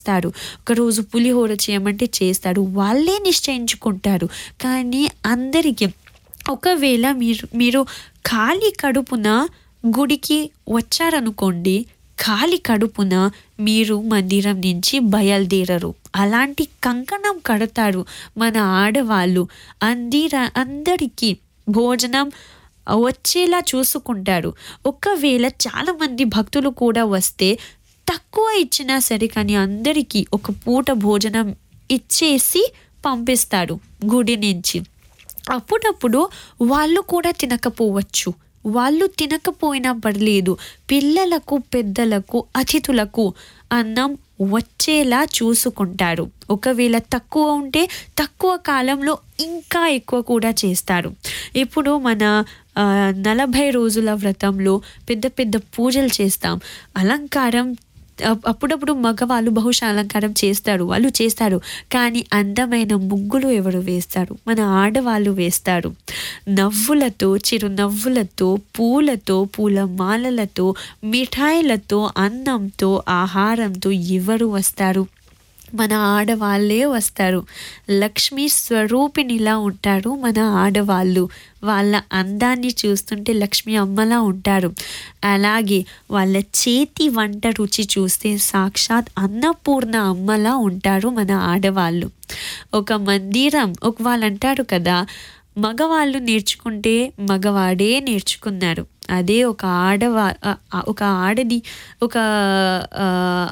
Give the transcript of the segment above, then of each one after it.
చేస్తాడు ఒకరోజు పులిహోర చేయమంటే చేస్తాడు వాళ్ళే నిశ్చయించుకుంటారు కానీ అందరికీ ఒకవేళ మీరు మీరు ఖాళీ కడుపున గుడికి వచ్చారనుకోండి ఖాళీ కడుపున మీరు మందిరం నుంచి బయలుదేరరు అలాంటి కంకణం కడతారు మన ఆడవాళ్ళు అందిర అందరికీ భోజనం వచ్చేలా చూసుకుంటారు ఒకవేళ చాలామంది భక్తులు కూడా వస్తే తక్కువ ఇచ్చినా సరే కానీ అందరికీ ఒక పూట భోజనం ఇచ్చేసి పంపిస్తాడు గుడి నుంచి అప్పుడప్పుడు వాళ్ళు కూడా తినకపోవచ్చు వాళ్ళు తినకపోయినా పర్లేదు పిల్లలకు పెద్దలకు అతిథులకు అన్నం వచ్చేలా చూసుకుంటారు ఒకవేళ తక్కువ ఉంటే తక్కువ కాలంలో ఇంకా ఎక్కువ కూడా చేస్తారు ఇప్పుడు మన ఆ, నలభై రోజుల వ్రతంలో పెద్ద పెద్ద పూజలు చేస్తాం అలంకారం అప్- అప్పుడప్పుడు మగవాళ్ళు బహుశా అలంకారం చేస్తారు వాళ్ళు చేస్తారు కానీ అందమైన ముగ్గులు ఎవరు వేస్తారు మన ఆడవాళ్ళు వేస్తారు నవ్వులతో చిరునవ్వులతో పూలతో పూల మాలలతో మిఠాయిలతో అన్నంతో ఆహారంతో ఎవరు వస్తారు మన ఆడవాళ్ళే వస్తారు లక్ష్మీ స్వరూపినిలా ఉంటారు మన ఆడవాళ్ళు వాళ్ళ అందాన్ని చూస్తుంటే లక్ష్మీ అమ్మలా ఉంటారు అలాగే వాళ్ళ చేతి వంట రుచి చూస్తే సాక్షాత్ అన్నపూర్ణ అమ్మలా ఉంటారు మన ఆడవాళ్ళు ఒక మందిరం ఒక వాళ్ళు అంటారు కదా మగవాళ్ళు నేర్చుకుంటే మగవాడే నేర్చుకున్నారు అదే ఒక ఆడవా ఆ- ఆ- ఒక ఆడది ఒక ఆ,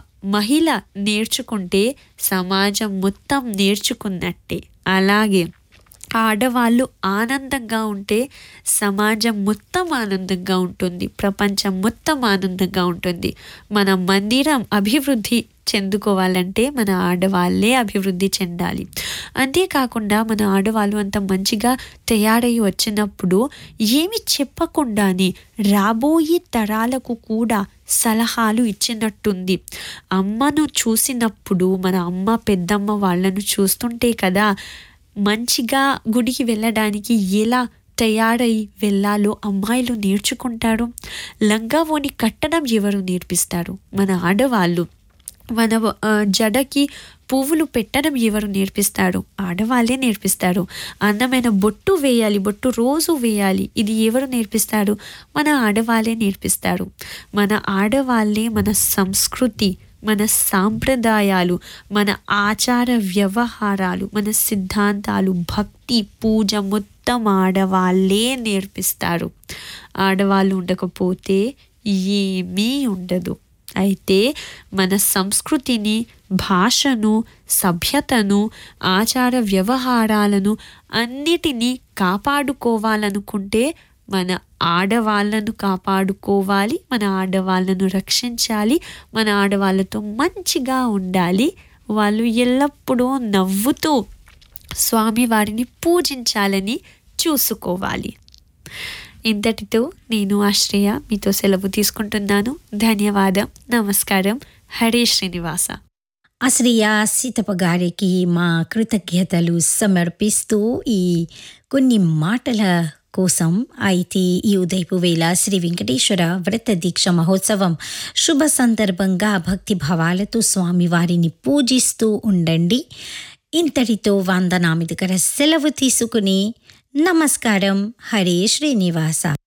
మహిళ నేర్చుకుంటే సమాజం మొత్తం నేర్చుకున్నట్టే అలాగే ఆడవాళ్ళు ఆనందంగా ఉంటే సమాజం మొత్తం ఆనందంగా ఉంటుంది ప్రపంచం మొత్తం ఆనందంగా ఉంటుంది మన మందిరం అభివృద్ధి చెందుకోవాలంటే మన ఆడవాళ్ళే అభివృద్ధి చెందాలి అంతేకాకుండా మన ఆడవాళ్ళు అంత మంచిగా తయారై వచ్చినప్పుడు ఏమి చెప్పకుండానే రాబోయే తరాలకు కూడా సలహాలు ఇచ్చినట్టుంది అమ్మను చూసినప్పుడు మన అమ్మ పెద్దమ్మ వాళ్ళను చూస్తుంటే కదా మంచిగా గుడికి వెళ్ళడానికి ఎలా తయారై వెళ్ళాలో అమ్మాయిలు నేర్చుకుంటారు లంగావోని కట్టడం ఎవరు నేర్పిస్తారు మన ఆడవాళ్ళు మన ఆ, జడకి పువ్వులు పెట్టడం ఎవరు నేర్పిస్తారు ఆడవాళ్ళే నేర్పిస్తారు అందమైన బొట్టు వేయాలి బొట్టు రోజు వేయాలి ఇది ఎవరు నేర్పిస్తారు మన ఆడవాళ్ళే నేర్పిస్తారు మన ఆడవాళ్ళే మన సంస్కృతి మన సాంప్రదాయాలు మన ఆచార వ్యవహారాలు మన సిద్ధాంతాలు భక్తి పూజ మొత్తం ఆడవాళ్ళే నేర్పిస్తారు ఆడవాళ్ళు ఉండకపోతే ఏమీ ఉండదు అయితే మన సంస్కృతిని భాషను సభ్యతను ఆచార వ్యవహారాలను అన్నిటినీ కాపాడుకోవాలనుకుంటే మన ఆడవాళ్ళను కాపాడుకోవాలి మన ఆడవాళ్ళను రక్షించాలి మన ఆడవాళ్ళతో మంచిగా ఉండాలి వాళ్ళు ఎల్లప్పుడూ నవ్వుతూ స్వామివారిని పూజించాలని చూసుకోవాలి ఇంతటితో నేను ఆశ్రయ మీతో సెలవు తీసుకుంటున్నాను ధన్యవాదం నమస్కారం హరే శ్రీనివాస అశ్రియ సీతప్ప గారికి మా కృతజ్ఞతలు సమర్పిస్తూ ఈ కొన్ని మాటల కోసం అయితే ఈ ఉదయపు వేళ శ్రీ వెంకటేశ్వర వ్రత దీక్ష మహోత్సవం శుభ సందర్భంగా భక్తి భావాలతో స్వామివారిని పూజిస్తూ ఉండండి ఇంతటితో వందనామి దగ్గర సెలవు తీసుకుని నమస్కారం హరే శ్రీనివాస